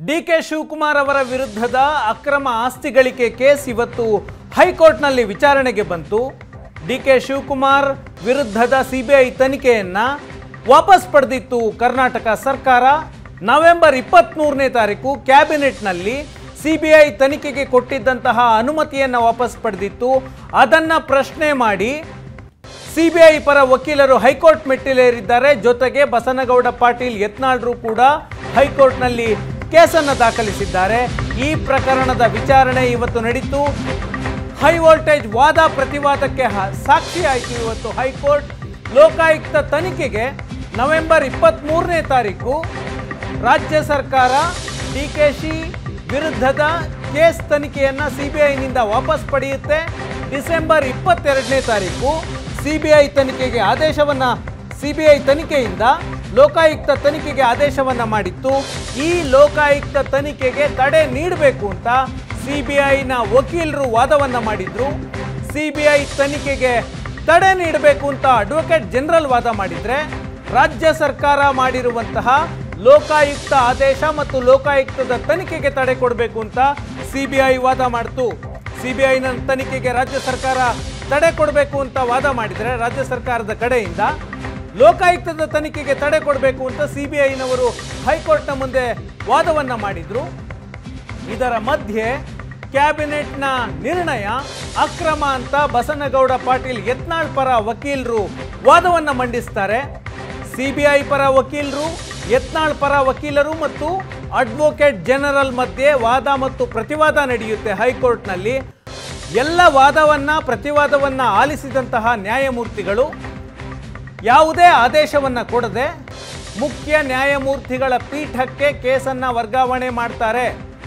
D K Shivakumar ಅವರ ವಿರುದ್ಧದ ಅಕ್ರಮ ಆಸ್ತಿ ಗಳಿಕೆ ಕೇಸ್ ಇವತ್ತು ಹೈಕೋರ್ಟ್ನಲ್ಲಿ ವಿಚಾರಣೆಗೆ ಬಂತು ಡಿ ಕೆ ಶಿವಕುಮಾರ್ ವಿರುದ್ಧದ ಸಿಬಿಐ ತನಿಖೆಯನ್ನ ವಾಪಸ್ ಪಡೆದಿತ್ತು ಕರ್ನಾಟಕ ಸರ್ಕಾರ ನವೆಂಬರ್ ಇಪ್ಪತ್ತ್ಮೂರನೇ ತಾರೀಕು ಕ್ಯಾಬಿನೆಟ್ನಲ್ಲಿ ಸಿಬಿಐ ತನಿಖೆಗೆ ಕೊಟ್ಟಿದ್ದಂತಹ ಅನುಮತಿಯನ್ನು ವಾಪಸ್ ಪಡೆದಿತ್ತು ಅದನ್ನು ಪ್ರಶ್ನೆ ಮಾಡಿ ಸಿಬಿಐ ಪರ ವಕೀಲರು ಹೈಕೋರ್ಟ್ ಮೆಟ್ಟಿಲೇರಿದ್ದಾರೆ ಜೊತೆಗೆ ಬಸನಗೌಡ ಪಾಟೀಲ್ ಯತ್ನಾಳ್ರು ಕೂಡ ಹೈಕೋರ್ಟ್ನಲ್ಲಿ ಕೇಸನ್ನು ದಾಖಲಿಸಿದ್ದಾರೆ ಈ ಪ್ರಕರಣದ ವಿಚಾರಣೆ ಇವತ್ತು ನಡೀತು ಹೈ ವೋಲ್ಟೇಜ್ ವಾದ ಪ್ರತಿವಾದಕ್ಕೆ ಹ- ಸಾಕ್ಷಿಯಾಯಿತು ಇವತ್ತು ಹೈಕೋರ್ಟ್ ಲೋಕಾಯುಕ್ತ ತನಿಖೆಗೆ ನವೆಂಬರ್ ಇಪ್ಪತ್ತ್ಮೂರನೇ ತಾರೀಕು ರಾಜ್ಯ ಸರ್ಕಾರ ಡಿ ಕೆ ಶಿ ವಿರುದ್ಧದ ಕೇಸ್ ತನಿಖೆಯನ್ನು ಸಿಬಿಐನಿಂದ ವಾಪಸ್ ಪಡೆಯುತ್ತೆ ಡಿಸೆಂಬರ್ ಇಪ್ಪತ್ತೆರಡನೇ ತಾರೀಕು ಸಿಬಿಐ ತನಿಖೆಗೆ ಆದೇಶವನ್ನ ಸಿಬಿಐ ತನಿಖೆಯಿಂದ ಲೋಕಾಯುಕ್ತ ತನಿಖೆಗೆ ಆದೇಶವನ್ನ ಮಾಡಿತ್ತು ಈ ಲೋಕಾಯುಕ್ತ ತನಿಖೆಗೆ ತಡೆ ನೀಡಬೇಕು ಅಂತ ಸಿಬಿಐನ ವಕೀಲರು ವಾದವನ್ನ ಮಾಡಿದ್ರು ಸಿಬಿಐ ತನಿಖೆಗೆ ತಡೆ ನೀಡಬೇಕು ಅಂತ ಅಡ್ವೊಕೇಟ್ ಜನರಲ್ ವಾದ ಮಾಡಿದ್ರೆ ರಾಜ್ಯ ಸರ್ಕಾರ ಮಾಡಿರುವಂತಹ ಲೋಕಾಯುಕ್ತ ಆದೇಶ ಮತ್ತು ಲೋಕಾಯುಕ್ತದ ತನಿಖೆಗೆ ತಡೆ ಕೊಡಬೇಕು ಅಂತ ಸಿಬಿಐ ವಾದ ಮಾಡಿತು ಸಿಬಿಐನ ತನಿಖೆಗೆ ರಾಜ್ಯ ಸರ್ಕಾರ ತಡೆ ಕೊಡಬೇಕು ಅಂತ ವಾದ ಮಾಡಿದರೆ ರಾಜ್ಯ ಸರ್ಕಾರದ ಕಡೆಯಿಂದ ಲೋಕಾಯುಕ್ತದ ತನಿಖೆಗೆ ತಡೆ ಕೊಡಬೇಕು ಅಂತ ಸಿಬಿಐನವರು ಹೈಕೋರ್ಟ್ನ ಮುಂದೆ ವಾದವನ್ನ ಮಾಡಿದ್ರು ಇದರ ಮಧ್ಯೆ ಕ್ಯಾಬಿನೆಟ್ನ ನಿರ್ಣಯ ಅಕ್ರಮ ಅಂತ ಬಸನಗೌಡ ಪಾಟೀಲ್ ಯತ್ನಾಳ್ ಪರ ವಕೀಲರು ವಾದವನ್ನ ಮಂಡಿಸ್ತಾರೆ ಸಿಬಿಐ ಪರ ವಕೀಲರು ಯತ್ನಾಳ್ ಪರ ವಕೀಲರು ಮತ್ತು ಅಡ್ವೊಕೇಟ್ ಜನರಲ್ ಮಧ್ಯೆ ವಾದ ಮತ್ತು ಪ್ರತಿವಾದ ನಡೆಯುತ್ತೆ ಹೈಕೋರ್ಟ್ನಲ್ಲಿ ಎಲ್ಲ ವಾದವನ್ನ ಪ್ರತಿವಾದವನ್ನ ಆಲಿಸಿದಂತಹ ನ್ಯಾಯಮೂರ್ತಿಗಳು ಯಾವುದೇ ಆದೇಶವನ್ನ ಕೊಡದೆ ಮುಖ್ಯ ನ್ಯಾಯಮೂರ್ತಿಗಳ ಪೀಠಕ್ಕೆ ಕೇಸನ್ನ ವರ್ಗಾವಣೆ ಮಾಡ್ತಾರೆ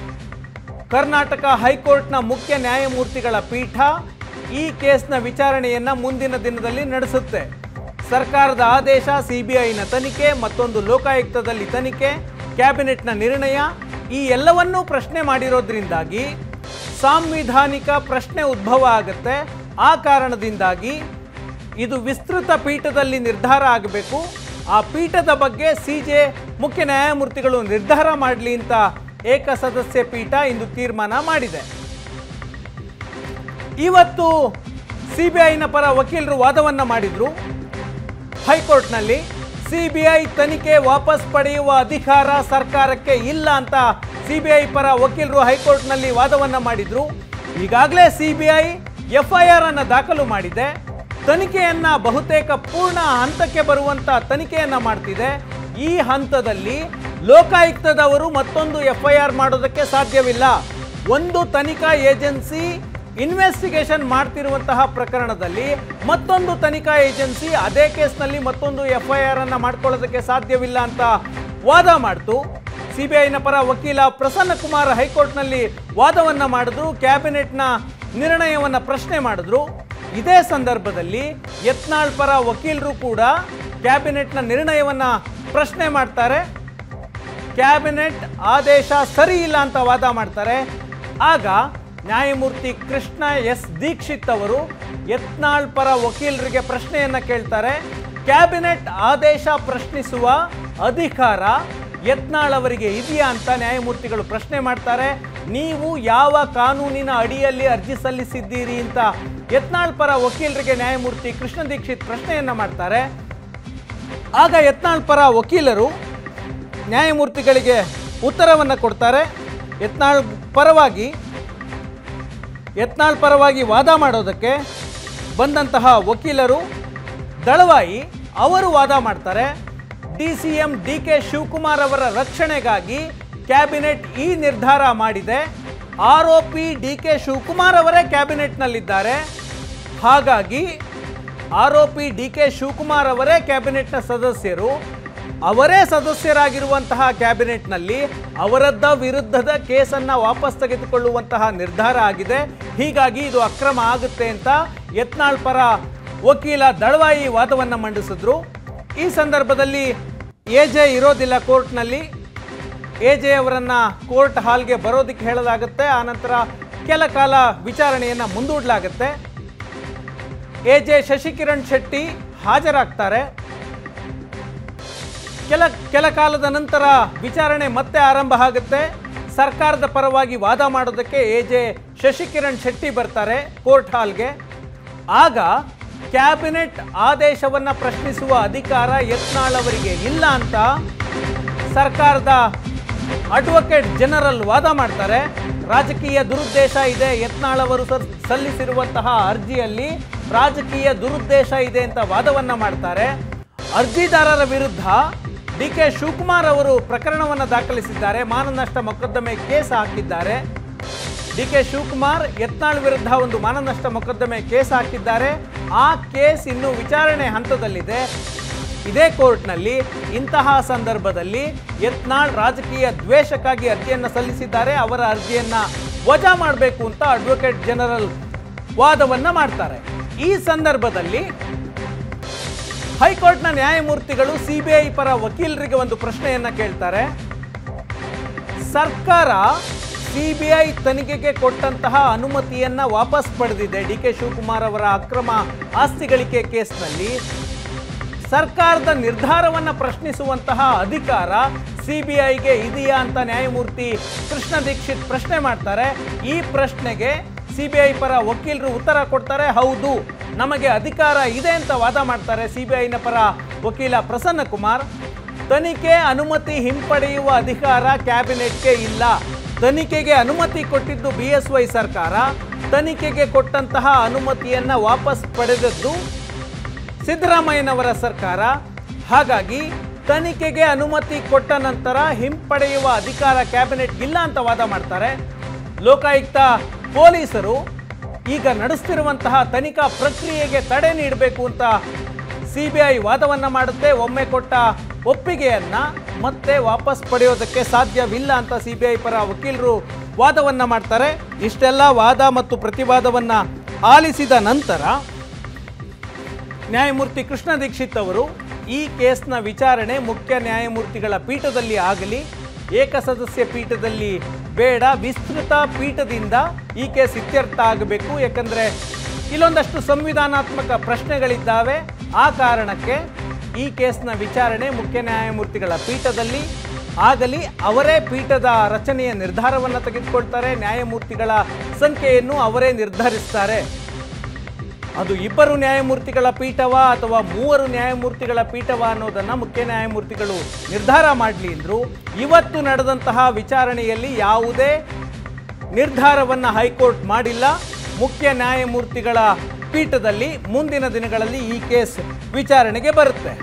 ಕರ್ನಾಟಕ ಹೈಕೋರ್ಟ್ನ ಮುಖ್ಯ ನ್ಯಾಯಮೂರ್ತಿಗಳ ಪೀಠ ಈ ಕೇಸ್ನ ವಿಚಾರಣೆಯನ್ನ ಮುಂದಿನ ದಿನದಲ್ಲಿ ನಡೆಸುತ್ತೆ ಸರ್ಕಾರದ ಆದೇಶ ಸಿಬಿಐನ ತನಿಖೆ ಮತ್ತೊಂದು ಲೋಕಾಯುಕ್ತದಲ್ಲಿ ತನಿಖೆ ಕ್ಯಾಬಿನೆಟ್ನ ನಿರ್ಣಯ ಈ ಎಲ್ಲವನ್ನೂ ಪ್ರಶ್ನೆ ಮಾಡಿರೋದ್ರಿಂದಾಗಿ ಸಾಂವಿಧಾನಿಕ ಪ್ರಶ್ನೆ ಉದ್ಭವ ಆಗುತ್ತೆ ಆ ಕಾರಣದಿಂದಾಗಿ ಇದು ವಿಸ್ತೃತ ಪೀಠದಲ್ಲಿ ನಿರ್ಧಾರ ಆಗಬೇಕು ಆ ಪೀಠದ ಬಗ್ಗೆ ಸಿ ಜೆ ಮುಖ್ಯ ನ್ಯಾಯಮೂರ್ತಿಗಳು ನಿರ್ಧಾರ ಮಾಡಲಿ ಅಂತ ಏಕಸದಸ್ಯ ಪೀಠ ಇಂದು ತೀರ್ಮಾನ ಮಾಡಿದೆ ಇವತ್ತು ಸಿಬಿಐನ ಪರ ವಕೀಲರು ವಾದವನ್ನ ಮಾಡಿದ್ರು ಹೈಕೋರ್ಟ್ನಲ್ಲಿ ಸಿಬಿಐ ತನಿಖೆ ವಾಪಸ್ ಪಡೆಯುವ ಅಧಿಕಾರ ಸರ್ಕಾರಕ್ಕೆ ಇಲ್ಲ ಅಂತ ಸಿಬಿಐ ಪರ ವಕೀಲರು ಹೈಕೋರ್ಟ್ನಲ್ಲಿ ವಾದವನ್ನ ಮಾಡಿದ್ರು ಈಗಾಗಲೇ ಸಿಬಿಐ ಎಫ್ಐಆರ್ ಅನ್ನು ದಾಖಲು ಮಾಡಿದೆ ತನಿಖೆಯನ್ನ ಬಹುತೇಕ ಪೂರ್ಣ ಹಂತಕ್ಕೆ ಬರುವಂತ ತನಿಖೆಯನ್ನ ಮಾಡ್ತಿದೆ ಈ ಹಂತದಲ್ಲಿ ಲೋಕಾಯುಕ್ತದವರು ಮತ್ತೊಂದು ಎಫ್ಐಆರ್ ಮಾಡೋದಕ್ಕೆ ಸಾಧ್ಯವಿಲ್ಲ ಒಂದು ತನಿಖಾ ಏಜೆನ್ಸಿ ಇನ್ವೆಸ್ಟಿಗೇಷನ್ ಮಾಡ್ತಿರುವಂತಹ ಪ್ರಕರಣದಲ್ಲಿ ಮತ್ತೊಂದು ತನಿಖಾ ಏಜೆನ್ಸಿ ಅದೇ ಕೇಸ್ನಲ್ಲಿ ಮತ್ತೊಂದು ಎಫ್ಐಆರ್ ಅನ್ನ ಮಾಡ್ಕೊಳ್ಳೋದಕ್ಕೆ ಸಾಧ್ಯವಿಲ್ಲ ಅಂತ ವಾದ ಮಾಡ್ತು ಸಿಬಿಐನ ಪರ ವಕೀಲ ಪ್ರಸನ್ನ ಕುಮಾರ್ ಹೈಕೋರ್ಟ್ನಲ್ಲಿ ವಾದವನ್ನ ಮಾಡಿದ್ರು ಕ್ಯಾಬಿನೆಟ್ನ ನಿರ್ಣಯವನ್ನ ಪ್ರಶ್ನೆ ಮಾಡಿದ್ರು ಇದೇ ಸಂದರ್ಭದಲ್ಲಿ ಯತ್ನಾಳ್ ಪರ ವಕೀಲರು ಕೂಡ ಕ್ಯಾಬಿನೆಟ್ನ ನಿರ್ಣಯವನ್ನ ಪ್ರಶ್ನೆ ಮಾಡ್ತಾರೆ ಕ್ಯಾಬಿನೆಟ್ ಆದೇಶ ಸರಿ ಇಲ್ಲ ಅಂತ ವಾದ ಮಾಡ್ತಾರೆ ಆಗ ನ್ಯಾಯಮೂರ್ತಿ ಕೃಷ್ಣ ಎಸ್ ದೀಕ್ಷಿತ್ ಅವರು ಯತ್ನಾಳ್ ಪರ ವಕೀಲರಿಗೆ ಪ್ರಶ್ನೆಯನ್ನ ಕೇಳ್ತಾರೆ ಕ್ಯಾಬಿನೆಟ್ ಆದೇಶ ಪ್ರಶ್ನಿಸುವ ಅಧಿಕಾರ ಯತ್ನಾಳ್ ಅವರಿಗೆ ಇದೆಯಾ ಅಂತ ನ್ಯಾಯಮೂರ್ತಿಗಳು ಪ್ರಶ್ನೆ ಮಾಡ್ತಾರೆ ನೀವು ಯಾವ ಕಾನೂನಿನ ಅಡಿಯಲ್ಲಿ ಅರ್ಜಿ ಸಲ್ಲಿಸಿದ್ದೀರಿ ಅಂತ ಯತ್ನಾಳ್ ಪರ ವಕೀಲರಿಗೆ ನ್ಯಾಯಮೂರ್ತಿ ಕೃಷ್ಣ ದೀಕ್ಷಿತ್ ಪ್ರಶ್ನೆಯನ್ನ ಮಾಡ್ತಾರೆ ಆಗ ಯತ್ನಾಳ್ ಪರ ವಕೀಲರು ನ್ಯಾಯಮೂರ್ತಿಗಳಿಗೆ ಉತ್ತರವನ್ನು ಕೊಡ್ತಾರೆ ಯತ್ನಾಳ್ ಪರವಾಗಿ ಯತ್ನಾಳ್ ಪರವಾಗಿ ವಾದ ಮಾಡೋದಕ್ಕೆ ಬಂದಂತಹ ವಕೀಲರು ದಳವಾಯಿ ಅವರು ವಾದ ಮಾಡ್ತಾರೆ D C M D K Shivakumar ಅವರ ರಕ್ಷಣೆಗಾಗಿ ಕ್ಯಾಬಿನೆಟ್ ಈ ನಿರ್ಧಾರ ಮಾಡಿದೆ ಆರೋಪಿ ಡಿ ಕೆ ಶಿವಕುಮಾರ್ ಅವರೇ ಕ್ಯಾಬಿನೆಟ್ನಲ್ಲಿದ್ದಾರೆ ಹಾಗಾಗಿ ಆರೋಪಿ ಡಿ ಕೆ ಶಿವಕುಮಾರ್ ಅವರೇ ಕ್ಯಾಬಿನೆಟ್ನ ಸದಸ್ಯರು ಅವರೇ ಸದಸ್ಯರಾಗಿರುವಂತಹ ಕ್ಯಾಬಿನೆಟ್ನಲ್ಲಿ ಅವರದ್ದ ವಿರುದ್ಧದ ಕೇಸನ್ನ ವಾಪಸ್ ತೆಗೆದುಕೊಳ್ಳುವಂತಹ ನಿರ್ಧಾರ ಆಗಿದೆ ಹೀಗಾಗಿ ಇದು ಅಕ್ರಮ ಆಗುತ್ತೆ ಅಂತ ಯತ್ನಾಳ್ ಪರ ವಕೀಲ ದಳವಾಯಿ ವಾದವನ್ನು ಮಂಡಿಸಿದ್ರು ಈ ಸಂದರ್ಭದಲ್ಲಿ ಎ ಜೆ ಇರೋದಿಲ್ಲ ಕೋರ್ಟ್ನಲ್ಲಿ ಎ ಜೆ ಅವರನ್ನ ಕೋರ್ಟ್ ಹಾಲ್ಗೆ ಬರೋದಕ್ಕೆ ಹೇಳಲಾಗುತ್ತೆ ಆನಂತರ ಕೆಲ ಕಾಲ ವಿಚಾರಣೆಯನ್ನು ಮುಂದೂಡಲಾಗುತ್ತೆ ಎ ಜೆ ಶಶಿಕಿರಣ್ ಶೆಟ್ಟಿ ಹಾಜರಾಗ್ತಾರೆ ಕೆಲ ಕೆಲ ಕಾಲದ ನಂತರ ವಿಚಾರಣೆ ಮತ್ತೆ ಆರಂಭ ಆಗುತ್ತೆ ಸರ್ಕಾರದ ಪರವಾಗಿ ವಾದ ಮಾಡೋದಕ್ಕೆ ಎ ಜೆ ಶಶಿಕಿರಣ್ ಶೆಟ್ಟಿ ಬರ್ತಾರೆ ಕೋರ್ಟ್ ಹಾಲ್ಗೆ ಆಗ ಕ್ಯಾಬಿನೆಟ್ ಆದೇಶವನ್ನ ಪ್ರಶ್ನಿಸುವ ಅಧಿಕಾರ ಯತ್ನಾಳ್ ಅವರಿಗೆ ಇಲ್ಲ ಅಂತ ಸರ್ಕಾರದ ಅಡ್ವೊಕೇಟ್ ಜನರಲ್ ವಾದ ಮಾಡ್ತಾರೆ ರಾಜಕೀಯ ದುರುದ್ದೇಶ ಇದೆ ಯತ್ನಾಳ್ ಅವರು ಸರ್- ಸಲ್ಲಿಸಿರುವಂತಹ ಅರ್ಜಿಯಲ್ಲಿ ರಾಜಕೀಯ ದುರುದ್ದೇಶ ಇದೆ ಅಂತ ವಾದವನ್ನ ಮಾಡ್ತಾರೆ ಅರ್ಜಿದಾರರ ವಿರುದ್ಧ ಡಿ ಕೆ ಶಿವಕುಮಾರ್ ಅವರು ಪ್ರಕರಣವನ್ನು ದಾಖಲಿಸಿದ್ದಾರೆ ಮಾನನಷ್ಟ ಮೊಕದ್ದಮೆ ಕೇಸ್ ಹಾಕಿದ್ದಾರೆ ಡಿ ಕೆ ಶಿವಕುಮಾರ್ ಯತ್ನಾಳ್ ವಿರುದ್ಧ ಒಂದು ಮಾನನಷ್ಟ ಮೊಕದ್ದಮೆ ಕೇಸ್ ಹಾಕಿದ್ದಾರೆ ಆ ಕೇಸ್ ಇನ್ನು ವಿಚಾರಣೆ ಹಂತದಲ್ಲಿದೆ ಇದೇ ಕೋರ್ಟ್ನಲ್ಲಿ ಇಂತಹ ಸಂದರ್ಭದಲ್ಲಿ ಯತ್ನಾಳ್ ರಾಜಕೀಯ ದ್ವೇಷಕ್ಕಾಗಿ ಅರ್ಜಿಯನ್ನು ಸಲ್ಲಿಸಿದ್ದಾರೆ ಅವರ ಅರ್ಜಿಯನ್ನ ವಜಾ ಮಾಡಬೇಕು ಅಂತ ಅಡ್ವೊಕೇಟ್ ಜನರಲ್ ವಾದವನ್ನ ಮಾಡ್ತಾರೆ ಈ ಸಂದರ್ಭದಲ್ಲಿ ಹೈಕೋರ್ಟ್ನ ನ್ಯಾಯಮೂರ್ತಿಗಳು ಸಿಬಿಐ ಪರ ವಕೀಲರಿಗೆ ಒಂದು ಪ್ರಶ್ನೆಯನ್ನ ಕೇಳ್ತಾರೆ ಸರ್ಕಾರ ಸಿಬಿಐ ತನಿಖೆಗೆ ಕೊಟ್ಟಂತಹ ಅನುಮತಿಯನ್ನ ವಾಪಸ್ ಪಡೆದಿದೆ ಡಿ ಕೆ ಶಿವಕುಮಾರ್ ಅವರ ಅಕ್ರಮ ಆಸ್ತಿ ಗಳಿಕೆ ಕೇಸ್ನಲ್ಲಿ ಸರ್ಕಾರದ ನಿರ್ಧಾರವನ್ನ ಪ್ರಶ್ನಿಸುವಂತಹ ಅಧಿಕಾರ ಸಿಬಿಐಗೆ ಇದೆಯಾ ಅಂತ ನ್ಯಾಯಮೂರ್ತಿ ಕೃಷ್ಣ ದೀಕ್ಷಿತ್ ಪ್ರಶ್ನೆ ಮಾಡ್ತಾರೆ ಈ ಪ್ರಶ್ನೆಗೆ ಸಿಬಿಐ ಪರ ವಕೀಲರು ಉತ್ತರ ಕೊಡ್ತಾರೆ ಹೌದು ನಮಗೆ ಅಧಿಕಾರ ಇದೆ ಅಂತ ವಾದ ಮಾಡ್ತಾರೆ ಸಿಬಿಐನ ಪರ ವಕೀಲ ಪ್ರಸನ್ನ ಕುಮಾರ್ ತನಿಖೆ ಅನುಮತಿ ಹಿಂಪಡೆಯುವ ಅಧಿಕಾರ ಕ್ಯಾಬಿನೆಟ್ಗೆ ಇಲ್ಲ ತನಿಖೆಗೆ ಅನುಮತಿ ಕೊಟ್ಟಿದ್ದು ಬಿ ಎಸ್ ವೈ ಸರ್ಕಾರ ತನಿಖೆಗೆ ಕೊಟ್ಟಂತಹ ಅನುಮತಿಯನ್ನ ವಾಪಸ್ ಪಡೆದದ್ದು ಸಿದ್ದರಾಮಯ್ಯನವರ ಸರ್ಕಾರ ಹಾಗಾಗಿ ತನಿಖೆಗೆ ಅನುಮತಿ ಕೊಟ್ಟ ನಂತರ ಹಿಂಪಡೆಯುವ ಅಧಿಕಾರ ಕ್ಯಾಬಿನೆಟ್ ಇಲ್ಲ ಅಂತ ವಾದ ಮಾಡ್ತಾರೆ ಲೋಕಾಯುಕ್ತ ಪೊಲೀಸರು ಈಗ ನಡೆಸ್ತಿರುವಂತಹ ತನಿಖಾ ಪ್ರಕ್ರಿಯೆಗೆ ತಡೆ ನೀಡಬೇಕು ಅಂತ ಸಿಬಿಐ ವಾದವನ್ನ ಮಾಡುತ್ತೆ ಒಮ್ಮೆ ಕೊಟ್ಟ ಒಪ್ಪಿಗೆಯನ್ನ ಮತ್ತೆ ವಾಪಸ್ ಪಡೆಯೋದಕ್ಕೆ ಸಾಧ್ಯವಿಲ್ಲ ಅಂತ ಸಿಬಿಐ ಪರ ವಕೀಲರು ವಾದವನ್ನ ಮಾಡ್ತಾರೆ ಇಷ್ಟೆಲ್ಲ ವಾದ ಮತ್ತು ಪ್ರತಿವಾದವನ್ನ ಆಲಿಸಿದ ನಂತರ ನ್ಯಾಯಮೂರ್ತಿ ಕೃಷ್ಣ ದೀಕ್ಷಿತ್ ಅವರು ಈ ಕೇಸ್ನ ವಿಚಾರಣೆ ಮುಖ್ಯ ನ್ಯಾಯಮೂರ್ತಿಗಳ ಪೀಠದಲ್ಲಿ ಆಗಲಿ ಏಕಸದಸ್ಯ ಪೀಠದಲ್ಲಿ ಬೇಡ ವಿಸ್ತೃತ ಪೀಠದಿಂದ ಈ ಕೇಸ್ ಇತ್ಯರ್ಥ ಆಗಬೇಕು ಯಾಕಂದರೆ ಇಲ್ಲೊಂದಷ್ಟು ಸಂವಿಧಾನಾತ್ಮಕ ಪ್ರಶ್ನೆಗಳಿದ್ದಾವೆ ಆ ಕಾರಣಕ್ಕೆ ಈ ಕೇಸ್ನ ವಿಚಾರಣೆ ಮುಖ್ಯ ನ್ಯಾಯಮೂರ್ತಿಗಳ ಪೀಠದಲ್ಲಿ ಆಗಲಿ ಅವರೇ ಪೀಠದ ರಚನೆಯ ನಿರ್ಧಾರವನ್ನು ತೆಗೆದುಕೊಳ್ತಾರೆ ನ್ಯಾಯಮೂರ್ತಿಗಳ ಸಂಖ್ಯೆಯನ್ನು ಅವರೇ ನಿರ್ಧರಿಸ್ತಾರೆ ಅದು ಇಬ್ಬರು ನ್ಯಾಯಮೂರ್ತಿಗಳ ಪೀಠವ ಅಥವಾ ಮೂವರು ನ್ಯಾಯಮೂರ್ತಿಗಳ ಪೀಠವ ಅನ್ನೋದನ್ನ ಮುಖ್ಯ ನ್ಯಾಯಮೂರ್ತಿಗಳು ನಿರ್ಧಾರ ಮಾಡಲಿ ಅಂದ್ರು ಇವತ್ತು ನಡೆದಂತಹ ವಿಚಾರಣೆಯಲ್ಲಿ ಯಾವುದೇ ನಿರ್ಧಾರವನ್ನ ಹೈಕೋರ್ಟ್ ಮಾಡಿಲ್ಲ ಮುಖ್ಯ ನ್ಯಾಯಮೂರ್ತಿಗಳ ಪೀಠದಲ್ಲಿ ಮುಂದಿನ ದಿನಗಳಲ್ಲಿ ಈ ಕೇಸ್ ವಿಚಾರಣೆಗೆ ಬರುತ್ತೆ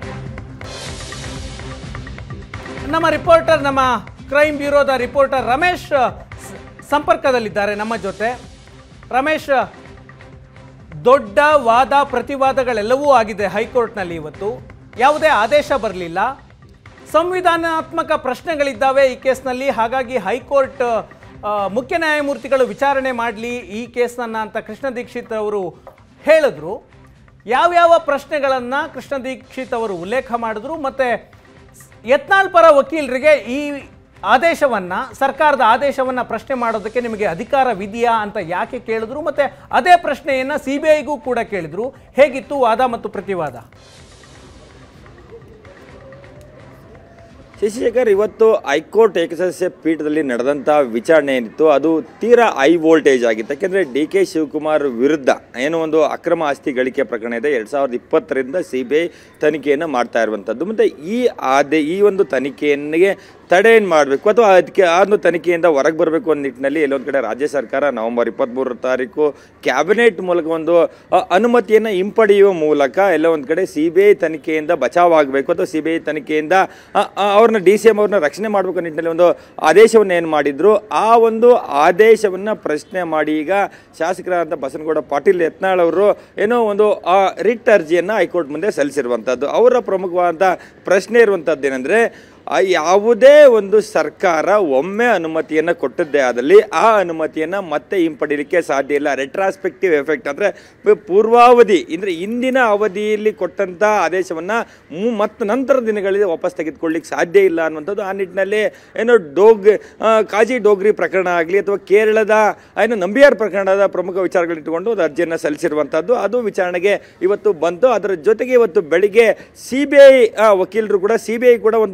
ನಮ್ಮ ರಿಪೋರ್ಟರ್ ನಮ್ಮ ಕ್ರೈಮ್ ಬ್ಯೂರೋದ ರಿಪೋರ್ಟರ್ ರಮೇಶ್ ಸ- ಸಂಪರ್ಕದಲ್ಲಿದ್ದಾರೆ ನಮ್ಮ ಜೊತೆ ರಮೇಶ್ ದೊಡ್ಡ ವಾದ ಪ್ರತಿವಾದಗಳೆಲ್ಲವೂ ಆಗಿದೆ ಹೈಕೋರ್ಟ್ನಲ್ಲಿ ಇವತ್ತು ಯಾವುದೇ ಆದೇಶ ಬರಲಿಲ್ಲ ಸಂವಿಧಾನಾತ್ಮಕ ಪ್ರಶ್ನೆಗಳಿದ್ದಾವೆ ಈ ಕೇಸ್ನಲ್ಲಿ ಹಾಗಾಗಿ ಹೈಕೋರ್ಟ್ ಆ, ಮುಖ್ಯ ನ್ಯಾಯಮೂರ್ತಿಗಳು ವಿಚಾರಣೆ ಮಾಡಲಿ ಈ ಕೇಸ್ನನ್ನ ಅಂತ ಕೃಷ್ಣ ದೀಕ್ಷಿತ್ ಅವರು ಹೇಳಿದ್ರು ಯಾವ್ಯಾವ ಪ್ರಶ್ನೆಗಳನ್ನು ಕೃಷ್ಣ ದೀಕ್ಷಿತ್ ಅವರು ಉಲ್ಲೇಖ ಮಾಡಿದ್ರು ಮತ್ತೆ ಯತ್ನಾಳ್ ಪರ ವಕೀಲರಿಗೆ ಈ ಆದೇಶವನ್ನ ಸರ್ಕಾರದ ಆದೇಶವನ್ನ ಪ್ರಶ್ನೆ ಮಾಡೋದಕ್ಕೆ ನಿಮಗೆ ಅಧಿಕಾರವಿದೆಯಾ ಅಂತ ಯಾಕೆ ಕೇಳಿದ್ರು ಮತ್ತೆ ಅದೇ ಪ್ರಶ್ನೆಯನ್ನ ಸಿ ಬಿ ಐಗೂ ಕೂಡ ಕೇಳಿದ್ರು ಹೇಗಿತ್ತು ವಾದ ಮತ್ತು ಪ್ರತಿವಾದ ಶಶಿಶೇಖರ್ ಇವತ್ತು ಹೈಕೋರ್ಟ್ ಏಕಸದಸ್ಯ ಪೀಠದಲ್ಲಿ ನಡೆದಂಥ ವಿಚಾರಣೆ ಏನಿತ್ತು ಅದು ತೀರಾ ಹೈ ವೋಲ್ಟೇಜ್ ಆಗಿತ್ತು ಯಾಕೆಂದರೆ ಡಿ ಕೆ ಶಿವಕುಮಾರ್ ವಿರುದ್ಧ ಏನೋ ಒಂದು ಅಕ್ರಮ ಆಸ್ತಿ ಗಳಿಕೆ ಪ್ರಕರಣ ಇದೆ ಎರಡು ಸಾವಿರದ ಇಪ್ಪತ್ತರಿಂದ ಸಿ ಬಿ ಐ ತನಿಖೆಯನ್ನು ಮಾಡ್ತಾ ಇರುವಂಥದ್ದು ಮತ್ತು ಈ ಆದೆ ಈ ಒಂದು ತನಿಖೆಯನ್ನೇ ತಡೆ ಏನು ಮಾಡಬೇಕು ಅಥವಾ ಅದಕ್ಕೆ ಆ ಒಂದು ತನಿಖೆಯಿಂದ ಹೊರಗೆ ಬರಬೇಕು ಅನ್ನೋ ನಿಟ್ಟಿನಲ್ಲಿ ಎಲ್ಲೊಂದು ಕಡೆ ರಾಜ್ಯ ಸರ್ಕಾರ ನವೆಂಬರ್ ಇಪ್ಪತ್ತ್ಮೂರರ ತಾರೀಕು ಕ್ಯಾಬಿನೆಟ್ ಮೂಲಕ ಒಂದು ಅ, ಅನುಮತಿಯನ್ನು ಹಿಂಪಡೆಯುವ ಮೂಲಕ ಎಲ್ಲ ಒಂದು ಕಡೆ ಸಿ ಬಿ ಐ ತನಿಖೆಯಿಂದ ಬಚಾವಾಗಬೇಕು ಅಥವಾ ಸಿ ಬಿ ಐ ತನಿಖೆಯಿಂದ ಅ, ಅ, ಅವ್ರನ್ನ ಡಿ ಸಿ ಎಂ ಅವ್ರನ್ನ ರಕ್ಷಣೆ ಮಾಡಬೇಕು ಅನ್ನೋ ನಿಟ್ಟಿನಲ್ಲಿ ಒಂದು ಆದೇಶವನ್ನು ಏನು ಮಾಡಿದ್ರು ಆ ಒಂದು ಆದೇಶವನ್ನು ಪ್ರಶ್ನೆ ಮಾಡಿ ಈಗ ಶಾಸಕರಾದಂಥ ಬಸನಗೌಡ ಪಾಟೀಲ್ ಯತ್ನಾಳ್ ಅವರು ಏನೋ ಒಂದು ಆ ರಿಟ್ ಅರ್ಜಿಯನ್ನು ಹೈಕೋರ್ಟ್ ಮುಂದೆ ಸಲ್ಲಿಸಿರುವಂಥದ್ದು ಅವರ ಪ್ರಮುಖವಾದ ಪ್ರಶ್ನೆ ಇರುವಂಥದ್ದು ಏನಂದರೆ ಆ ಯಾವುದೇ ಒಂದು ಸರ್ಕಾರ ಒಮ್ಮೆ ಅನುಮತಿಯನ್ನು ಕೊಟ್ಟದ್ದೇ ಆದಲ್ಲಿ ಆ ಅನುಮತಿಯನ್ನು ಮತ್ತೆ ಹಿಂಪಡೀಲಿಕ್ಕೆ ಸಾಧ್ಯ ಇಲ್ಲ ರೆಟ್ರಾಸ್ಪೆಕ್ಟಿವ್ ಎಫೆಕ್ಟ್ ಅಂದರೆ ಪೂರ್ವಾವಧಿ ಅಂದರೆ ಇಂದಿನ ಅವಧಿಯಲ್ಲಿ ಕೊಟ್ಟಂಥ ಆದೇಶವನ್ನು ಮತ್ತು ನಂತರ ದಿನಗಳಲ್ಲಿ ವಾಪಸ್ ತೆಗೆದುಕೊಳ್ಳಿಕ್ಕೆ ಸಾಧ್ಯ ಇಲ್ಲ ಅನ್ನುವಂಥದ್ದು ಆ ನಿಟ್ಟಿನಲ್ಲಿ ಏನೋ ಡೋಗ್ ಆ, ಕಾಜಿ ಡೋಗ್ರಿ ಪ್ರಕರಣ ಆಗಲಿ ಅಥವಾ ಕೇರಳದ ಏನು ನಂಬಿಯಾರ್ ಪ್ರಕರಣದ ಪ್ರಮುಖ ವಿಚಾರಗಳಿಟ್ಟುಕೊಂಡು ಒಂದು ಅರ್ಜಿಯನ್ನು ಸಲ್ಲಿಸಿರುವಂಥದ್ದು ಅದು ವಿಚಾರಣೆಗೆ ಇವತ್ತು ಬಂತು ಅದರ ಜೊತೆಗೆ ಇವತ್ತು ಬೆಳಿಗ್ಗೆ ಸಿ ಬಿ ಐ ವಕೀಲರು ಕೂಡ ಸಿ ಬಿ ಐ ಕೂಡ ಒಂದು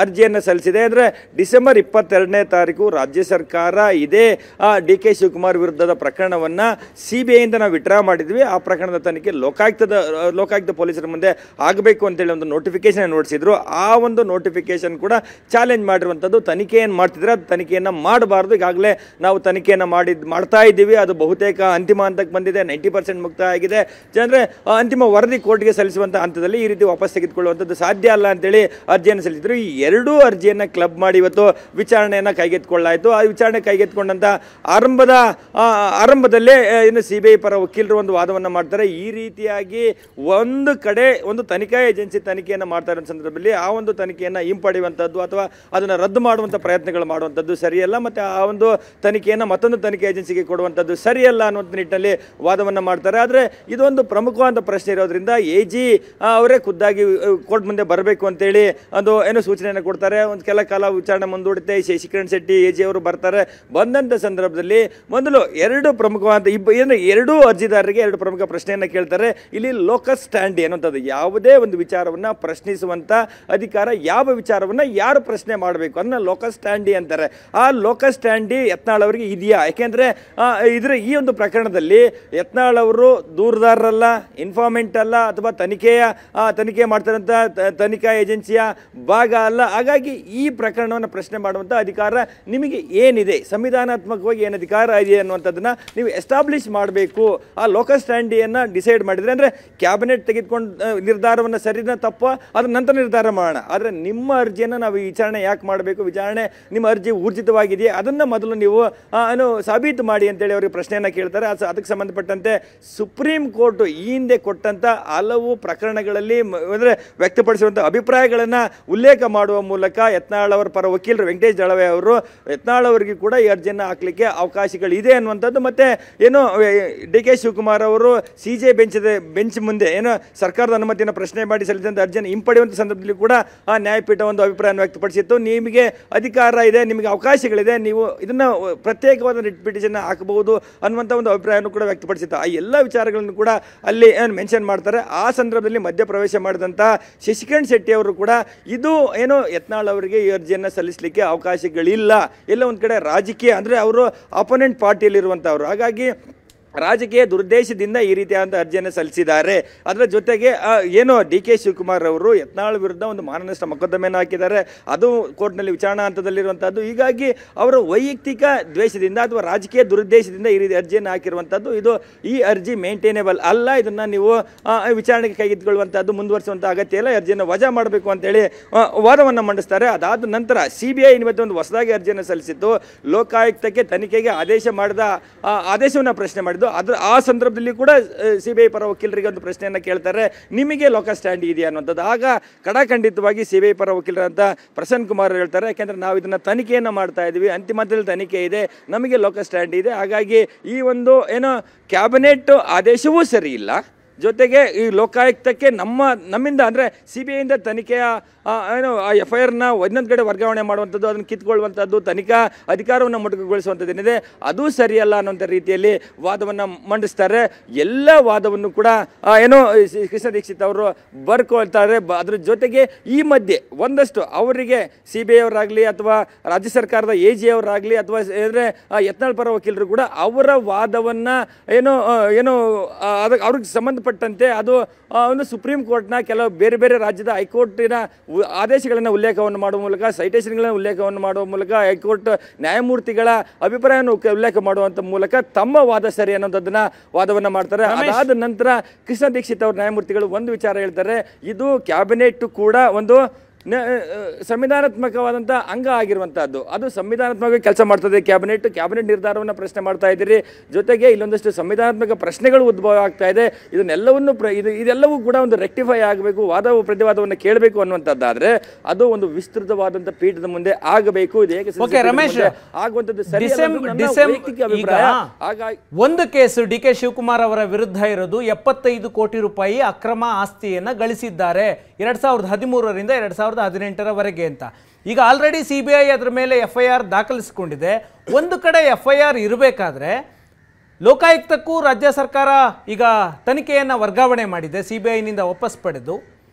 ಅರ್ಜಿಯನ್ನು ಸಲ್ಲಿಸಿದೆ ಅಂದರೆ ಡಿಸೆಂಬರ್ ಇಪ್ಪತ್ತೆರಡನೇ ತಾರೀಕು ರಾಜ್ಯ ಸರ್ಕಾರ ಇದೇ ಡಿ ಕೆ ಶಿವಕುಮಾರ್ ವಿರುದ್ಧದ ಪ್ರಕರಣವನ್ನು ಸಿ ಬಿ ಐಯಿಂದ ನಾವು ವಿಡ್ರಾ ಮಾಡಿದ್ವಿ ಆ ಪ್ರಕರಣದ ತನಿಖೆ ಲೋಕಾಯುಕ್ತದ ಆ, ಲೋಕಾಯುಕ್ತ ಪೊಲೀಸರ ಮುಂದೆ ಆಗಬೇಕು ಅಂತೇಳಿ ಒಂದು ನೋಟಿಫಿಕೇಶನ್ ನೋಡಿಸಿದ್ರು ಆ ಒಂದು ನೋಟಿಫಿಕೇಶನ್ ಕೂಡ ಚಾಲೆಂಜ್ ಮಾಡಿರುವಂಥದ್ದು ತನಿಖೆಯನ್ನು ಮಾಡ್ತಿದ್ರೆ ಅದು ತನಿಖೆಯನ್ನು ಮಾಡಬಾರ್ದು ಈಗಾಗಲೇ ನಾವು ತನಿಖೆಯನ್ನು ಮಾಡಿದ್ ಮಾಡ್ತಾ ಇದ್ದೀವಿ ಅದು ಬಹುತೇಕ ಅಂತಿಮ ಹಂತಕ್ಕೆ ಬಂದಿದೆ ನೈಂಟಿ ಪರ್ಸೆಂಟ್ ಮುಕ್ತ ಆಗಿದೆ ಅಂದರೆ ಅಂತಿಮ ವರದಿ ಕೋರ್ಟ್ಗೆ ಸಲ್ಲಿಸುವಂಥ ಹಂತದಲ್ಲಿ ಈ ರೀತಿ ವಾಪಸ್ ತೆಗೆದುಕೊಳ್ಳುವಂಥದ್ದು ಸಾಧ್ಯ ಅಲ್ಲ ಅಂತೇಳಿ ಅರ್ಜಿಯನ್ನು ಸಲ್ಲಿಸಿದ್ರು ಈ ಎರಡೂ ಅರ್ಜಿಯನ್ನು ಕ್ಲಬ್ ಮಾಡಿ ಇವತ್ತು ವಿಚಾರಣೆಯನ್ನು ಕೈಗೆತ್ತಿಕೊಳ್ಳಾಯಿತು ಆ ವಿಚಾರಣೆ ಕೈಗೆತ್ತಿಕೊಂಡಂಥ ಆರಂಭದ ಆ, ಆರಂಭದಲ್ಲೇ ಆ, ಇನ್ನು ಸಿ ಬಿ ಐ ಪರ ವಕೀಲರು ಒಂದು ವಾದವನ್ನು ಮಾಡ್ತಾರೆ ಈ ರೀತಿಯಾಗಿ ಒಂದು ಕಡೆ ಒಂದು ತನಿಖಾ ಏಜೆನ್ಸಿ ತನಿಖೆಯನ್ನು ಮಾಡ್ತಾ ಇರೋ ಸಂದರ್ಭದಲ್ಲಿ ಆ ಒಂದು ತನಿಖೆಯನ್ನು ಹಿಂಪಡೆಯುವಂಥದ್ದು ಅಥವಾ ಅದನ್ನು ರದ್ದು ಮಾಡುವಂಥ ಪ್ರಯತ್ನಗಳು ಮಾಡುವಂಥದ್ದು ಸರಿಯಲ್ಲ ಮತ್ತು ಆ ಒಂದು ತನಿಖೆಯನ್ನು ಮತ್ತೊಂದು ತನಿಖೆ ಏಜೆನ್ಸಿಗೆ ಕೊಡುವಂಥದ್ದು ಸರಿಯಲ್ಲ ಅನ್ನುವಂಥ ನಿಟ್ಟಿನಲ್ಲಿ ವಾದವನ್ನು ಮಾಡ್ತಾರೆ ಆದರೆ ಇದೊಂದು ಪ್ರಮುಖವಾದ ಪ್ರಶ್ನೆ ಇರೋದ್ರಿಂದ ಎ ಜಿ ಅವರೇ ಖುದ್ದಾಗಿ ಕೋರ್ಟ್ ಮುಂದೆ ಬರಬೇಕು ಅಂತೇಳಿ ಒಂದು ಏನು ಸೂಚನೆಯನ್ನು ಕೊಡ್ತಾರೆ ಒಂದು ಕೆಲ ಕಾಲ ವಿಚಾರಣೆ ಮುಂದೂಡುತ್ತೆ ಶಶಿಕಿರಣ್ ಶೆಟ್ಟಿ ಎ ಜಿ ಅವರು ಬರ್ತಾರೆ ಬಂದಂಥ ಸಂದರ್ಭದಲ್ಲಿ ಮೊದಲು ಎರಡು ಪ್ರಮುಖವಾದ ಇಬ್ಬ ಏನು ಎರಡೂ ಅರ್ಜಿದಾರರಿಗೆ ಎರಡು ಪ್ರಮುಖ ಪ್ರಶ್ನೆಯನ್ನು ಕೇಳ್ತಾರೆ ಇಲ್ಲಿ ಲೋಕಸ್ ಸ್ಟ್ಯಾಂಡಿ ಅನ್ನುವಂಥದ್ದು ಯಾವುದೇ ಒಂದು ವಿಚಾರವನ್ನು ಪ್ರಶ್ನಿಸುವಂಥ ಅಧಿಕಾರ ಯಾವ ವಿಚಾರವನ್ನು ಯಾರು ಪ್ರಶ್ನೆ ಮಾಡಬೇಕು ಅದನ್ನ ಲೋಕಸ್ ಸ್ಟ್ಯಾಂಡಿ ಅಂತಾರೆ ಆ ಲೋಕಸ್ ಸ್ಟ್ಯಾಂಡಿ ಯತ್ನಾಳ್ ಅವರಿಗೆ ಇದೆಯಾ ಯಾಕೆಂದರೆ ಇದರ ಈ ಒಂದು ಪ್ರಕರಣದಲ್ಲಿ ಯತ್ನಾಳ್ ಅವರು ದೂರದಾರರಲ್ಲ ಇನ್ಫಾರ್ಮೆಂಟ್ ಅಲ್ಲ ಅಥವಾ ತನಿಖೆಯ ಆ, ತನಿಖೆ ಮಾಡ್ತಾರಂಥ ತ- ತನಿಖಾ ಏಜೆನ್ಸಿಯ ಭಾಗ ಅಲ್ಲ ಹಾಗಾಗಿ ಈ ಪ್ರಕರಣವನ್ನು ಪ್ರಶ್ನೆ ಮಾಡುವಂಥ ಅಧಿಕಾರ ನಿಮಗೆ ಏನಿದೆ ಸಂವಿಧಾನಾತ್ಮಕವಾಗಿ ಏನು ಅಧಿಕಾರ ಇದೆ ಅನ್ನುವಂಥದ್ದನ್ನ ನೀವು ಎಸ್ಟಾಬ್ಲಿಷ್ ಮಾಡಬೇಕು ಆ ಲೋಕಲ್ ಸ್ಟ್ಯಾಂಡಿಯನ್ನು ಡಿಸೈಡ್ ಮಾಡಿದರೆ ಅಂದರೆ ಕ್ಯಾಬಿನೆಟ್ ತೆಗೆದುಕೊಂಡು ನಿರ್ಧಾರವನ್ನು ಸರಿನ ತಪ್ಪ ಅದ್ರ ನಂತರ ನಿರ್ಧಾರ ಮಾಡೋಣ ಆದರೆ ನಿಮ್ಮ ಅರ್ಜಿಯನ್ನು ನಾವು ಈ ವಿಚಾರಣೆ ಯಾಕೆ ಮಾಡಬೇಕು ವಿಚಾರಣೆ ನಿಮ್ಮ ಅರ್ಜಿ ಊರ್ಜಿತವಾಗಿದೆಯೇ ಅದನ್ನು ಮೊದಲು ನೀವು ಆ, ಏನು ಸಾಬೀತು ಮಾಡಿ ಅಂತೇಳಿ ಅವರಿಗೆ ಪ್ರಶ್ನೆಯನ್ನು ಕೇಳ್ತಾರೆ ಅದು ಅದಕ್ಕೆ ಸಂಬಂಧಪಟ್ಟಂತೆ ಸುಪ್ರೀಂ ಕೋರ್ಟ್ ಈ ಹಿಂದೆ ಕೊಟ್ಟಂಥ ಹಲವು ಪ್ರಕರಣಗಳಲ್ಲಿ ಮ- ಅಂದರೆ ವ್ಯಕ್ತಪಡಿಸುವಂಥ ಅಭಿಪ್ರಾಯಗಳನ್ನು ಉಲ್ಲೇಖ ಮಾಡುವ ಮೂಲಕ ಯತ್ನಾಳ್ ಅವರ ಪರ ವಕೀಲರು ವೆಂಕಟೇಶ್ ದಳವೆ ಅವರು ಯತ್ನಾಳ್ ಅವರಿಗೆ ಕೂಡ ಈ ಅರ್ಜಿಯನ್ನು ಹಾಕಲಿಕ್ಕೆ ಅವಕಾಶಗಳಿದೆ ಅನ್ನುವಂಥದ್ದು ಮತ್ತು ಏನು ಡಿ ಕೆ ಶಿವಕುಮಾರ್ ಅವರು ಸಿ ಜೆ ಬೆಂಚ್ ಬೆಂಚ್ ಮುಂದೆ ಏನು ಸರ್ಕಾರದ ಅನುಮತಿಯನ್ನು ಪ್ರಶ್ನೆ ಮಾಡಿ ಸಲ್ಲಿಸಿದಂಥ ಅರ್ಜಿಯನ್ನು ಹಿಂಪಡೆಯುವಂಥ ಸಂದರ್ಭದಲ್ಲಿ ಕೂಡ ಆ ನ್ಯಾಯಪೀಠ ಒಂದು ಅಭಿಪ್ರಾಯವನ್ನು ವ್ಯಕ್ತಪಡಿಸಿತ್ತು ನಿಮಗೆ ಅಧಿಕಾರ ಇದೆ ನಿಮಗೆ ಅವಕಾಶಗಳಿದೆ ನೀವು ಇದನ್ನು ಪ್ರತ್ಯೇಕವಾದ ರಿಟ್ ಪಿಟಿಷನ್ ಹಾಕಬಹುದು ಅನ್ನುವಂಥ ಒಂದು ಅಭಿಪ್ರಾಯವನ್ನು ಕೂಡ ವ್ಯಕ್ತಪಡಿಸಿತ್ತು ಆ ಎಲ್ಲ ವಿಚಾರಗಳನ್ನು ಕೂಡ ಅಲ್ಲಿ ಮೆನ್ಷನ್ ಮಾಡ್ತಾರೆ ಆ ಸಂದರ್ಭದಲ್ಲಿ ಮಧ್ಯಪ್ರವೇಶ ಮಾಡಿದಂಥ ಶಶಿಕಾಂತ್ ಶೆಟ್ಟಿ ಅವರು ಕೂಡ ಇದು ಏನು ಯತ್ನಾಳ್ ಅವರಿಗೆ ಈ ಅರ್ಜಿಯನ್ನು ಸಲ್ಲಿಸಲಿಕ್ಕೆ ಅವಕಾಶಗಳಿಲ್ಲ ಎಲ್ಲ ಒಂದು ಕಡೆ ರಾಜಕೀಯ ಅಂದರೆ ಅವರು ಅಪೋನೆಂಟ್ ಪಾರ್ಟಿಯಲ್ಲಿರುವಂಥವ್ರು ಹಾಗಾಗಿ ರಾಜಕೀಯ ದುರುದ್ದೇಶದಿಂದ ಈ ರೀತಿಯಾದಂಥ ಅರ್ಜಿಯನ್ನು ಸಲ್ಲಿಸಿದ್ದಾರೆ ಅದರ ಜೊತೆಗೆ ಆ, ಏನು ಡಿ ಕೆ ಶಿವಕುಮಾರ್ ಅವರು ಯತ್ನಾಳ್ ವಿರುದ್ಧ ಒಂದು ಮಾನನಷ್ಟ ಮೊಕದ್ದಮೆಯನ್ನು ಹಾಕಿದ್ದಾರೆ ಅದು ಕೋರ್ಟ್ನಲ್ಲಿ ವಿಚಾರಣಾ ಹಂತದಲ್ಲಿರುವಂಥದ್ದು ಹೀಗಾಗಿ ಅವರ ವೈಯಕ್ತಿಕ ದ್ವೇಷದಿಂದ ಅಥವಾ ರಾಜಕೀಯ ದುರುದ್ದೇಶದಿಂದ ಈ ರೀತಿ ಅರ್ಜಿಯನ್ನು ಹಾಕಿರುವಂಥದ್ದು ಇದು ಈ ಅರ್ಜಿ ಮೇಂಟೈನೇಬಲ್ ಅಲ್ಲ ಇದನ್ನು ನೀವು ಆ, ವಿಚಾರಣೆಗೆ ಕೈಗೆತ್ತಿಕೊಳ್ಳುವಂಥದ್ದು ಮುಂದುವರಿಸುವಂಥ ಅಗತ್ಯ ಇಲ್ಲ ಈ ಅರ್ಜಿಯನ್ನು ವಜಾ ಮಾಡಬೇಕು ಅಂತೇಳಿ ಆ, ವಾದವನ್ನು ಮಂಡಿಸ್ತಾರೆ ಅದಾದ ನಂತರ ಸಿ ಬಿ ಐ ಒಂದು ಹೊಸದಾಗಿ ಅರ್ಜಿಯನ್ನು ಸಲ್ಲಿಸಿತ್ತು ಲೋಕಾಯುಕ್ತಕ್ಕೆ ತನಿಖೆಗೆ ಆದೇಶ ಮಾಡಿದ ಆ, ಆದೇಶವನ್ನು ಪ್ರಶ್ನೆ ಮಾಡಿದ್ದು ಅದ್ರ ಆ ಸಂದರ್ಭದಲ್ಲಿ ಕೂಡ ಸಿ ಬಿ ಐ ಪರ ವಕೀಲರಿಗೆ ಒಂದು ಪ್ರಶ್ನೆಯನ್ನು ಕೇಳ್ತಾರೆ ನಿಮಗೆ ಲೋಕ ಸ್ಟ್ಯಾಂಡ್ ಇದೆಯಾ ಅನ್ನೋಂಥದ್ದು ಆಗ ಕಡಾಖಂಡಿತವಾಗಿ ಸಿ ಬಿ ಐ ಪರ ವಕೀಲರಂತ ಪ್ರಸನ್ನ ಕುಮಾರ್ ಹೇಳ್ತಾರೆ ಯಾಕೆಂದ್ರೆ ನಾವು ಇದನ್ನು ತನಿಖೆಯನ್ನು ಮಾಡ್ತಾ ಇದ್ದೀವಿ ಅಂತಿಮ ಹಂತದಲ್ಲಿ ತನಿಖೆ ಇದೆ ನಮಗೆ ಲೋಕ ಸ್ಟ್ಯಾಂಡ್ ಇದೆ ಹಾಗಾಗಿ ಈ ಒಂದು ಏನೋ ಕ್ಯಾಬಿನೆಟ್ ಆದೇಶವೂ ಸರಿ ಇಲ್ಲ ಜೊತೆಗೆ ಈ ಲೋಕಾಯುಕ್ತಕ್ಕೆ ನಮ್ಮ ನಮ್ಮಿಂದ ಅಂದರೆ ಸಿ ಬಿ ಐಯಿಂದ ತನಿಖೆಯ ಆ, ಏನು ಆ ಎಫ್ ಐ ಆರ್ನ ಇನ್ನೊಂದು ಕಡೆ ವರ್ಗಾವಣೆ ಮಾಡುವಂಥದ್ದು ಅದನ್ನು ಕಿತ್ಕೊಳ್ಳುವಂಥದ್ದು ತನಿಖಾ ಅಧಿಕಾರವನ್ನು ಮೊಟಕುಗೊಳಿಸುವಂಥದ್ದು ಏನಿದೆ ಅದು ಸರಿಯಲ್ಲ ಅನ್ನೋಂಥ ರೀತಿಯಲ್ಲಿ ವಾದವನ್ನು ಮಂಡಿಸ್ತಾರೆ ಎಲ್ಲ ವಾದವನ್ನು ಕೂಡ ಆ, ಏನೋ ಸಿ- ಕೃಷ್ಣ ದೀಕ್ಷಿತ್ ಅವರು ಬರ್ಕೊಳ್ತಾರೆ ಬ ಅದ್ರ ಜೊತೆಗೆ ಈ ಮಧ್ಯೆ ಒಂದಷ್ಟು ಅವರಿಗೆ ಸಿ ಬಿ ಐ ಅವರಾಗಲಿ ಅಥವಾ ರಾಜ್ಯ ಸರ್ಕಾರದ ಎ ಜಿ ಅವರಾಗಲಿ ಅಥವಾ ಅಂದರೆ ಯತ್ನಾಳ್ ಪರ ವಕೀಲರು ಕೂಡ ಅವರ ವಾದವನ್ನು ಏನೋ ಆ, ಏನೋ ಆ, ಅದಕ್ಕೆ ಅವ್ರಿಗೆ ಸಂಬಂಧಪಟ್ಟಂತೆ ಅದು ಆ, ಒಂದು ಸುಪ್ರೀಂ ಕೋರ್ಟ್ನ ಕೆಲವು ಬೇರೆ ಬೇರೆ ರಾಜ್ಯದ ಹೈಕೋರ್ಟಿನ ಉ- ಆದೇಶಗಳನ್ನು ಉಲ್ಲೇಖವನ್ನು ಮಾಡುವ ಮೂಲಕ ಸೈಟೇಷನ್ಗಳನ್ನು ಉಲ್ಲೇಖವನ್ನು ಮಾಡುವ ಮೂಲಕ ಹೈಕೋರ್ಟ್ ನ್ಯಾಯಮೂರ್ತಿಗಳ ಅಭಿಪ್ರಾಯವನ್ನು ಉಕ- ಉಲ್ಲೇಖ ಮಾಡುವಂಥ ಮೂಲಕ ತಮ್ಮ ವಾದ ಸರಿ ಅನ್ನೋದನ್ನ ವಾದವನ್ನು ಮಾಡ್ತಾರೆ ಅದಾದ ನಂತರ ಕೃಷ್ಣ ದೀಕ್ಷಿತ್ ಅವ್ರ ನ್ಯಾಯಮೂರ್ತಿಗಳು ಒಂದು ವಿಚಾರ ಹೇಳ್ತಾರೆ ಇದು ಕ್ಯಾಬಿನೆಟ್ ಕೂಡ ಒಂದು ನ- ಆ, ಸಂವಿಧಾನಾತ್ಮಕವಾದಂಥ ಅಂಗ ಆಗಿರುವಂತಹದ್ದು ಅದು ಸಂವಿಧಾನಾತ್ಮಕವಾಗಿ ಕೆಲಸ ಮಾಡ್ತದೆ ಕ್ಯಾಬಿನೆಟ್ ಕ್ಯಾಬಿನೆಟ್ ನಿರ್ಧಾರವನ್ನು ಪ್ರಶ್ನೆ ಮಾಡ್ತಾ ಇದ್ದೀರಿ ಜೊತೆಗೆ ಇಲ್ಲೊಂದಷ್ಟು ಸಂವಿಧಾನಾತ್ಮಕ ಪ್ರಶ್ನೆಗಳು ಉದ್ಭವ ಆಗ್ತಾ ಇದೆ ಇದನ್ನೆಲ್ಲವನ್ನು ಪ್ರ ಇದು ಇದೆಲ್ಲವೂ ಕೂಡ ಒಂದು ರೆಕ್ಟಿಫೈ ಆಗಬೇಕು ವಾದ ಪ್ರತಿವಾದವನ್ನು ಕೇಳಬೇಕು ಅನ್ನುವಂಥದ್ದಾದ್ರೆ ಅದು ಒಂದು ವಿಸ್ತೃತವಾದಂಥ ಪೀಠದ ಮುಂದೆ ಆಗಬೇಕು ಇದು ಹೇಗೆ ಓಕೆ ರಮೇಶ್ ಆಗುವಂಥದ್ದು ಸರಿ ಅಲ್ಲ ಡಿಸೆಂಬರ್ ಅನ್ನೋದು ನನ್ನ ಡಿಸೆಂಬರ್ ವೈಯಕ್ತಿಕ ಈಗ ಅಭಿಪ್ರಾಯ ಹಾಗಾಗಿ ಒಂದು ಕೇಸು ಡಿ ಕೆ ಶಿವಕುಮಾರ್ ಅವರ ವಿರುದ್ಧ ಇರೋದು ಎಪ್ಪತ್ತೈದು ಕೋಟಿ ರೂಪಾಯಿ ಅಕ್ರಮ ಆಸ್ತಿಯನ್ನ ಗಳಿಸಿದ್ದಾರೆ ಎರಡ್ ಸಾವಿರದ ಹದಿಮೂರರಿಂದ ಎರಡ್ ಸಾವಿರದ ಹದಿನೆಂಟರವರೆಗೆ ಅಂತ ಈಗ ಆಲ್ರೆಡಿ ಸಿ ಬಿ ಐ ಅದರ ಮೇಲೆ ಎಫ್ ಐ ಆರ್ ದಾಖಲಿಸಿಕೊಂಡಿದೆ ಒಂದು ಕಡೆ ಎಫ್ ಐ ಆರ್ ಇರಬೇಕಾದ್ರೆ ಲೋಕಾಯುಕ್ತಕ್ಕೂ ರಾಜ್ಯ ಸರ್ಕಾರ ಈಗ ತನಿಖೆಯನ್ನು ವರ್ಗಾವಣೆ ಮಾಡಿದೆ ಸಿ ಬಿ ಐನಿಂದ ವಾಪಸ್ ಪಡೆದು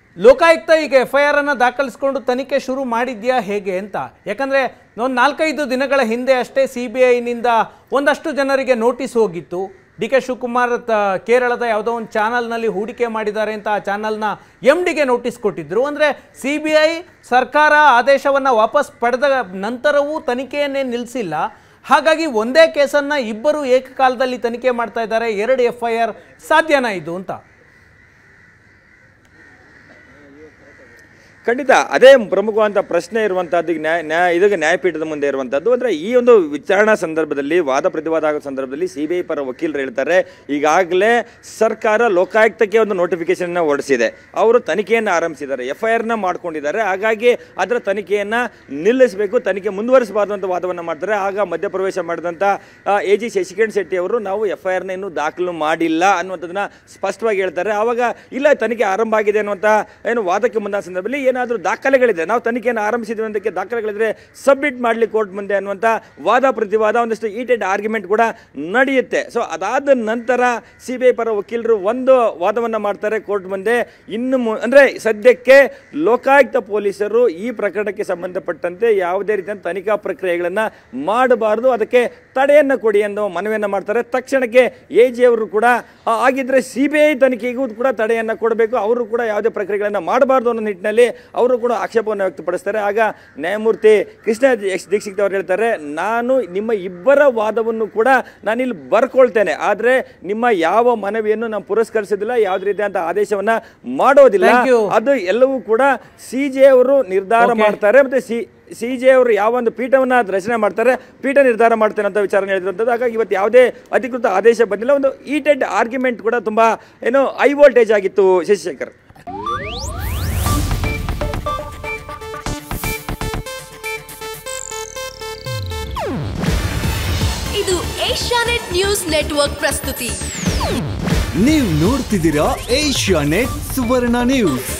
ಲೋಕಾಯುಕ್ತ ಈಗ ಎಫ್ ಐ ಆರ್ ಅನ್ನು ದಾಖಲಿಸಿಕೊಂಡು ತನಿಖೆ ಶುರು ಮಾಡಿದ್ಯಾ ಹೇಗೆ ಅಂತ ಯಾಕಂದ್ರೆ ಒಂದು ನಾಲ್ಕೈದು ದಿನಗಳ ಹಿಂದೆ ಅಷ್ಟೇ ಸಿ ಬಿ ಐನಿಂದ ಒಂದಷ್ಟು ಜನರಿಗೆ ನೋಟಿಸ್ ಹೋಗಿತ್ತು ಡಿ ಕೆ ಶಿವಕುಮಾರ್ ತ ಕೇರಳದ ಯಾವುದೋ ಒಂದು ಚಾನಲ್ನಲ್ಲಿ ಹೂಡಿಕೆ ಮಾಡಿದ್ದಾರೆ ಅಂತ ಆ ಚಾನಲ್ನ ಎಮ್ ಡಿಗೆ ನೋಟಿಸ್ ಕೊಟ್ಟಿದ್ರು ಅಂದರೆ ಸಿ ಬಿ ಐ ಸರ್ಕಾರ ಆದೇಶವನ್ನು ವಾಪಸ್ ಪಡೆದ ನಂತರವೂ ತನಿಖೆಯನ್ನೇ ನಿಲ್ಲಿಸಿಲ್ಲ ಹಾಗಾಗಿ ಒಂದೇ ಕೇಸನ್ನು ಇಬ್ಬರು ಏಕಕಾಲದಲ್ಲಿ ತನಿಖೆ ಮಾಡ್ತಾ ಇದ್ದಾರೆ ಎರಡು ಎಫ್ ಐ ಆರ್ ಸಾಧ್ಯನಾ ಇದು ಅಂತ ಖಂಡಿತ ಅದೇ ಪ್ರಮುಖವಾದಂಥ ಪ್ರಶ್ನೆ ಇರುವಂತಹದ್ದು ಈಗ ನ್ಯಾಯ ನ್ಯಾಯ ಇದಕ್ಕೆ ನ್ಯಾಯಪೀಠದ ಮುಂದೆ ಇರುವಂತಹದ್ದು ಅಂದ್ರೆ ಈ ಒಂದು ವಿಚಾರಣಾ ಸಂದರ್ಭದಲ್ಲಿ ವಾದ ಪ್ರತಿವಾದ ಆಗೋ ಸಂದರ್ಭದಲ್ಲಿ ಸಿ ಬಿ ಐ ಪರ ವಕೀಲರು ಹೇಳ್ತಾರೆ ಈಗಾಗಲೇ ಸರ್ಕಾರ ಲೋಕಾಯುಕ್ತಕ್ಕೆ ಒಂದು ನೋಟಿಫಿಕೇಶನ್ ಹೊರಡಿಸಿದೆ ಅವರು ತನಿಖೆಯನ್ನು ಆರಂಭಿಸಿದ್ದಾರೆ ಎಫ್ ಐ ಆರ್ನ ಮಾಡ್ಕೊಂಡಿದ್ದಾರೆ ಹಾಗಾಗಿ ಅದರ ತನಿಖೆಯನ್ನ ನಿಲ್ಲಿಸಬೇಕು ತನಿಖೆ ಮುಂದುವರಿಸಬಾರ್ದು ಅಂತ ವಾದವನ್ನು ಮಾಡ್ತಾರೆ ಆಗ ಮಧ್ಯಪ್ರವೇಶ ಮಾಡಿದಂಥ ಎ ಜಿ ಶಶಿಕಾಂತ್ ಶೆಟ್ಟಿ ಅವರು ನಾವು ಎಫ್ ಐ ಆರ್ನ ಇನ್ನೂ ದಾಖಲು ಮಾಡಿಲ್ಲ ಅನ್ನುವಂಥದ್ದನ್ನ ಸ್ಪಷ್ಟವಾಗಿ ಹೇಳ್ತಾರೆ ಆವಾಗ ಇಲ್ಲ ತನಿಖೆ ಆರಂಭ ಆಗಿದೆ ಅನ್ನುವಂಥ ಏನು ವಾದಕ್ಕೆ ಮುಂದಾದ ಸಂದರ್ಭದಲ್ಲಿ ಏನಾದರೂ ದಾಖಲೆಗಳಿದೆ ನಾವು ತನಿಖೆಯನ್ನು ಆರಂಭಿಸಿದ್ವಿ ಅನ್ನೋದಕ್ಕೆ ದಾಖಲೆಗಳಿದ್ರೆ ಸಬ್ಮಿಟ್ ಮಾಡಲಿ ಕೋರ್ಟ್ ಮುಂದೆ ಅನ್ನುವಂಥ ವಾದ ಪ್ರತಿವಾದ ಒಂದಷ್ಟು ಈಟೆಡ್ ಆರ್ಗ್ಯುಮೆಂಟ್ ಕೂಡ ನಡೆಯುತ್ತೆ ಸೊ ಅದಾದ ನಂತರ ಸಿ ಬಿ ಐ ಪರ ವಕೀಲರು ಒಂದು ವಾದವನ್ನು ಮಾಡ್ತಾರೆ ಕೋರ್ಟ್ ಮುಂದೆ ಇನ್ನು ಮು ಅಂದರೆ ಸದ್ಯಕ್ಕೆ ಲೋಕಾಯುಕ್ತ ಪೊಲೀಸರು ಈ ಪ್ರಕರಣಕ್ಕೆ ಸಂಬಂಧಪಟ್ಟಂತೆ ಯಾವುದೇ ರೀತಿಯ ತನಿಖಾ ಪ್ರಕ್ರಿಯೆಗಳನ್ನು ಮಾಡಬಾರದು ಅದಕ್ಕೆ ತಡೆಯನ್ನು ಕೊಡಿ ಎಂದು ಮನವಿಯನ್ನು ಮಾಡ್ತಾರೆ ತಕ್ಷಣಕ್ಕೆ ಎ ಜಿ ಅವರು ಕೂಡ ಆ, ಆಗಿದ್ರೆ ಸಿ ಬಿ ಐ ತನಿಖೆಗೂ ಕೂಡ ತಡೆಯನ್ನು ಕೊಡಬೇಕು ಅವರು ಕೂಡ ಯಾವುದೇ ಪ್ರಕ್ರಿಯೆಗಳನ್ನು ಮಾಡಬಾರ್ದು ಅನ್ನೋ ನಿಟ್ಟಿನಲ್ಲಿ ಅವರು ಕೂಡ ಆಕ್ಷೇಪವನ್ನು ವ್ಯಕ್ತಪಡಿಸ್ತಾರೆ ಆಗ ನ್ಯಾಯಮೂರ್ತಿ ಕೃಷ್ಣ ಎಸ್ ದೀಕ್ಷಿತ್ ಅವರು ಹೇಳ್ತಾರೆ ನಾನು ನಿಮ್ಮ ಇಬ್ಬರ ವಾದವನ್ನು ಕೂಡ ನಾನಿಲ್ಲಿ ಬರ್ಕೊಳ್ತೇನೆ ಆದರೆ ನಿಮ್ಮ ಯಾವ ಮನವಿಯನ್ನು ನಾನು ಪುರಸ್ಕರಿಸೋದಿಲ್ಲ ಯಾವುದೇ ರೀತಿಯಾದಂಥ ಆದೇಶವನ್ನ ಮಾಡೋದಿಲ್ಲ Thank you. ಅದು ಎಲ್ಲವೂ ಕೂಡ ಸಿ ಜೆ ಅವರು ನಿರ್ಧಾರ Okay. ಮಾಡ್ತಾರೆ ಮತ್ತೆ ಸಿ ಸಿ ಜೆ ಅವರು ಯಾವ ಒಂದು ಪೀಠವನ್ನ ರಚನೆ ಮಾಡ್ತಾರೆ ಪೀಠ ನಿರ್ಧಾರ ಮಾಡ್ತೇನೆ ಅಂತ ವಿಚಾರ ಹೇಳಿರುವಂಥದ್ದು ಹಾಗಾಗಿ ಇವತ್ತು ಯಾವುದೇ ಅಧಿಕೃತ ಆದೇಶ ಬಂದಿಲ್ಲ ಒಂದು ಈಟೆಡ್ ಆರ್ಗ್ಯುಮೆಂಟ್ ಕೂಡ ತುಂಬಾ ಏನು ಹೈ ವೋಲ್ಟೇಜ್ ಆಗಿತ್ತು ಶಶಿಶೇಖರ್ ಇದು ಏಷ್ಯಾನೆಟ್ ನ್ಯೂಸ್ ನೆಟ್ವರ್ಕ್ ಪ್ರಸ್ತುತಿ ನೀವು ನೋಡ್ತಿದ್ದೀರಾ ಏಷ್ಯಾ ನೆಟ್ ಸುವರ್ಣ ನ್ಯೂಸ್